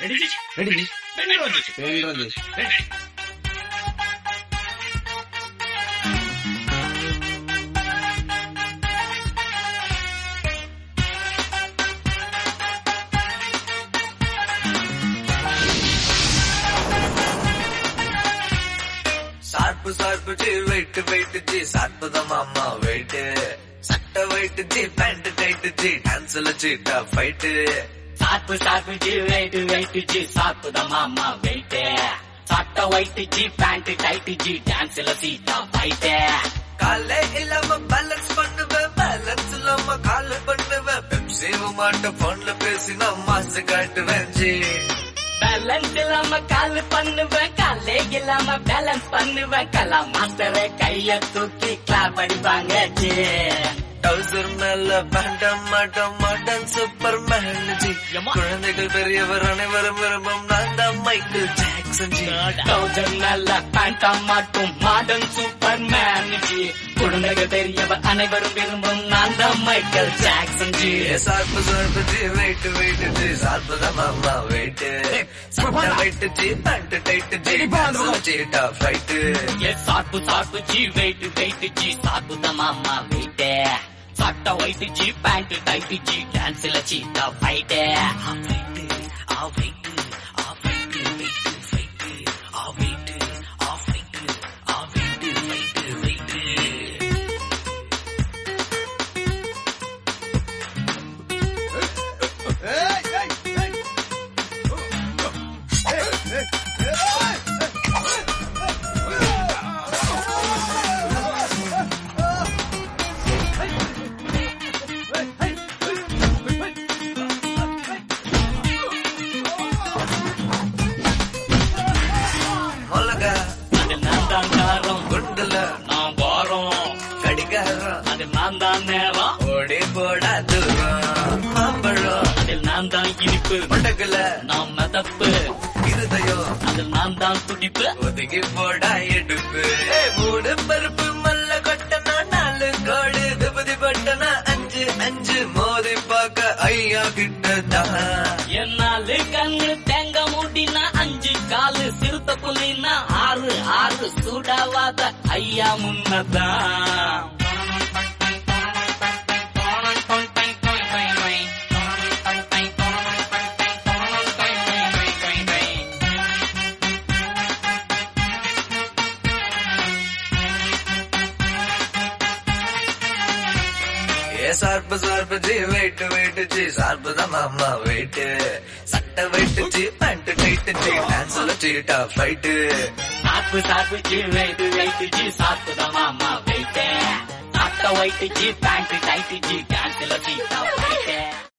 Ready ready ready வந்துச்சு ready வந்து ready சார்பு சார்பு ஜி வெயிட் வெயிட் ஜி சார்பு தான் மாமா வெயிட் சட்டை weight ji pant tight ji டான்ஸ்ல சீட்டா ஃபைட் சாப்பு சாப்பு ஜி வெயிட் வெயிட் ஜி சாப்பு தான் மாமா வெயிட் சட்ட white ji pant tight ji டான்ஸ்ல சீட்டா ஃபைட் காலே இல்லாம பேலன்ஸ் பண்ணுவேன் பேலன்ஸ் இல்லாம கால் பண்ணுவேன் பெப்சி மாட்ட போன்ல பேசினா மாசு காட்டுவேன் ஜி பேலன்ஸ் இல்லாம கால் பண்ணுவேன் காலே இல்லாம பேலன்ஸ் பண்ணுவேன் கலா மாஸ்டர் கைய தூக்கி கிளாப் அடிப்பாங்க ஜி டவுசர் மேல பேண்ட மாட்டம் மாட்டன் சூப்பர் மேன் ஜி எம்மா. குழந்தைகள் பெரியவர் அனைவரும் விரும்பும் நான் தான் மைக்கேல் ஜாக்சன் ஜி தௌசண்ட் நல்ல பேண்டா மாட்டும் மாடர்ன் சூப்பர் மேன் ஜி குழந்தைகள் பெரியவர் அனைவரும் விரும்பும் நான் தான் மைக்கேல் ஜாக்சன் ஜி சார்பு சார்பு ஜி வெயிட் வெயிட் ஜி சார்பு தான் மாமா வெயிட் சட்டை weight ji pant tight ji cheetah fight ஏ சாப்பு சாப்பு ஜி வெயிட் வெயிட் ஜி சாப்பு தான் மாமா வெயிட் சட்ட white ji pant tight ji டான்ஸ்ல சீட்டா ஃபைட் மிளகா அது நான் தான் காரம் குண்டுல நான் வாரம் கடிகாரம் அதில் நான் தான் நேரம் ஓடி போடா தூரம் மாம்பழம் அதில் நான் தான் இனிப்பு மடகுல நான் மதப்பு இருதயம் அதில் நான் தான் துடிப்பு ஒதுங்கி போடா எடுப்பு ஏய், மூணு பருப்பு மல்ல கொட்டனா நாலு கோடு விபதி பட்டனா அஞ்சு அஞ்சு மோதி பார்க்க ஐயா கிட்டதான் என்னாலு கண்ணு தேங்க மூடினா அஞ்சு காலு சிறுத்த புலினா ஆறு ஆறு சூடாவாத ஐயா முன்னதான் ஏ சார்பு சார்பு ஜி வெயிட் வெயிட் ஜி சார்பு தான் மாமா வெயிட் சட்டை weight ji pant tight ji டான்ஸ்ல சீட்டா ஃபைட்டு சாப்பு சாப்பு ஜி வெயிட் வெயிட் ஜி சாப்பு தான் மாமா வெயிட் சாப்பிட்ட white ji pant tight ji டான்ஸ்ல சீட்டா போயிட்டு